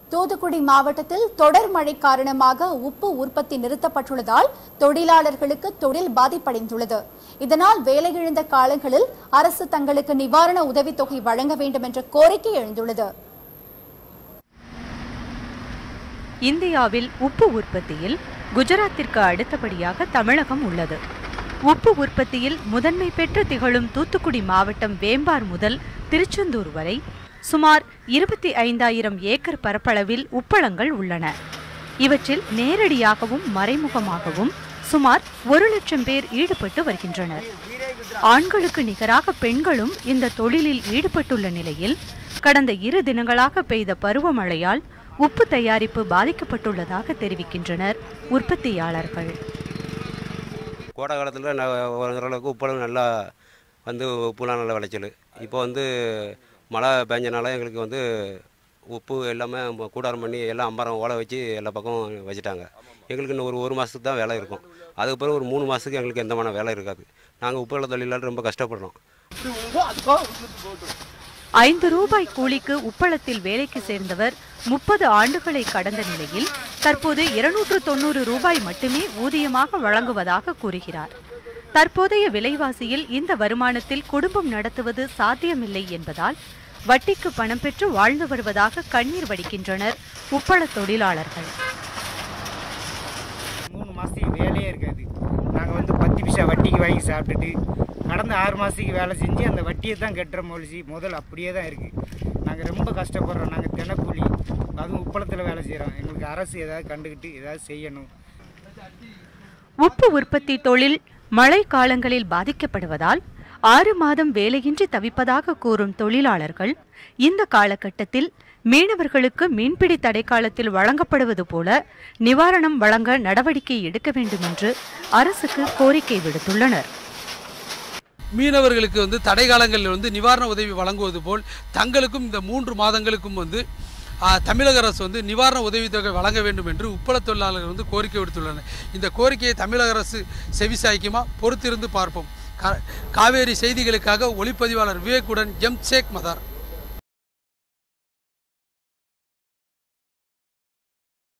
தூத்துக்குடி மாவட்டத்தில் தொடர் மழை காரணமாக உப்பு உற்பத்தி நிறுத்தப்பட்டுள்ளதால் தொழிலாளர்களுக்கு தொழில் பாதிப்படைந்துள்ளது இதனால் வேலையிழந்த காலங்களில் அரசு தங்களுக்கு நிவாரண உதவித்தொகை வழங்க வேண்டும் என்ற கோரிக்கை எழுந்துள்ளது இந்தியாவில் உப்பு உற்பத்தியில் குஜராத்திற்கு அடுத்தபடியாக தமிழகம் உள்ளது உப்பு உற்பத்தியில் முதன்மை பெற்று திகழும் தூத்துக்குடி மாவட்டம் வேம்பார் முதல் திருச்செந்தூர் வரை சுமார் இருபத்தி ஐந்தாயிரம் ஏக்கர் பரப்பளவில் உப்பளங்கள் உள்ளன இவற்றில் நேரடியாகவும் மறைமுகமாகவும் சுமார் ஒரு லட்சம் பேர் ஈடுபட்டு வருகின்றனர் ஆண்களுக்கு நிகராக பெண்களும் இந்த தொழிலில் ஈடுபட்டுள்ள நிலையில் கடந்த இரு தினங்களாக பெய்த பருவமழையால் உப்பு தயாரிப்பு பாதிக்கப்பட்டுள்ளதாக தெரிவிக்கின்றனர் உற்பத்தியாளர்கள் கோடை காலத்தில் ஓரளவுக்கு உப்பளம் நல்லா வந்து உப்புலாம் நல்ல விளைச்சல் இப்போ வந்து மழை பெஞ்சனால எங்களுக்கு வந்து உப்பு எல்லாமே ம- கூடாரம் பண்ணி எல்லாம் அம்பரம் ஓலை வச்சு எல்லா பக்கம் வச்சுட்டாங்க எங்களுக்கு இன்னும் ஒரு ஒரு மாதத்துக்கு தான் வேலை இருக்கும் அதுக்கு பிறகு ஒரு மூணு மாதத்துக்கு எங்களுக்கு எந்தமான வேலை இருக்காது நாங்கள் உப்புகள தொழிலாளர் ரொம்ப கஷ்டப்படுறோம் ஐந்து ரூபாய் கூலிக்கு உப்பளத்தில் வேலைக்கு சேர்ந்தவர் முப்பது ஆண்டுகளை கடந்த நிலையில் தற்போது இருநூற்று தொண்ணூறு ரூபாய் மட்டுமே ஊதியமாக வழங்குவதாக கூறுகிறார் தற்போதைய விலைவாசியில் இந்த வருமானத்தில் குடும்பம் நடத்துவது சாத்தியமில்லை என்பதால் வட்டிக்கு பணம் பெற்று வாழ்ந்து வருவதாக கண்ணீர் வடிக்கின்றனர் உப்பள தொழிலாளர்கள் மூணு மாதத்துக்கு வேலையே இருக்காது நாங்கள் வந்து பத்து பைசா வட்டிக்கு வாங்கி சாப்பிட்டுட்டு கடந்த ஆறு மாதத்துக்கு வேலை செஞ்சு அந்த வட்டியை தான் கட்டுற மொழிச்சி முதல் அப்படியே தான் இருக்குது நாங்கள் ரொம்ப கஷ்டப்படுறோம் நாங்கள் தினக்கூலி அதுவும் உப்பளத்தில் வேலை செய்கிறோம் எங்களுக்கு அரசு ஏதாவது கண்டுக்கிட்டு ஏதாவது செய்யணும் உப்பு உற்பத்தி தொழில் மழை காலங்களில் பாதிக்கப்படுவதால் ஆறு மாதம் வேலையின்றி தவிப்பதாக கூறும் தொழிலாளர்கள் இந்த காலகட்டத்தில் மீனவர்களுக்கு மீன்பிடி தடைக்காலத்தில் வழங்கப்படுவது போல நிவாரணம் வழங்க நடவடிக்கை எடுக்க வேண்டும் என்று அரசுக்கு கோரிக்கை விடுத்துள்ளனர் மீனவர்களுக்கு வந்து தடை காலங்களில் வந்து நிவாரண உதவி வழங்குவது போல் தங்களுக்கும் இந்த மூன்று மாதங்களுக்கும் வந்து ஆ, தமிழக அரசு வந்து நிவாரண உதவித்தொகை வழங்க வேண்டும் என்று உப்பள தொழிலாளர்கள் வந்து கோரிக்கை விடுத்துள்ளனர் இந்த கோரிக்கையை தமிழக அரசு செவிசாய்க்குமா பொறுத்திருந்து பார்ப்போம் கா- காவேரி செய்திகளுக்காக ஒளிப்பதிவாளர் விவேக்குடன் எம் ஷேக் மதார்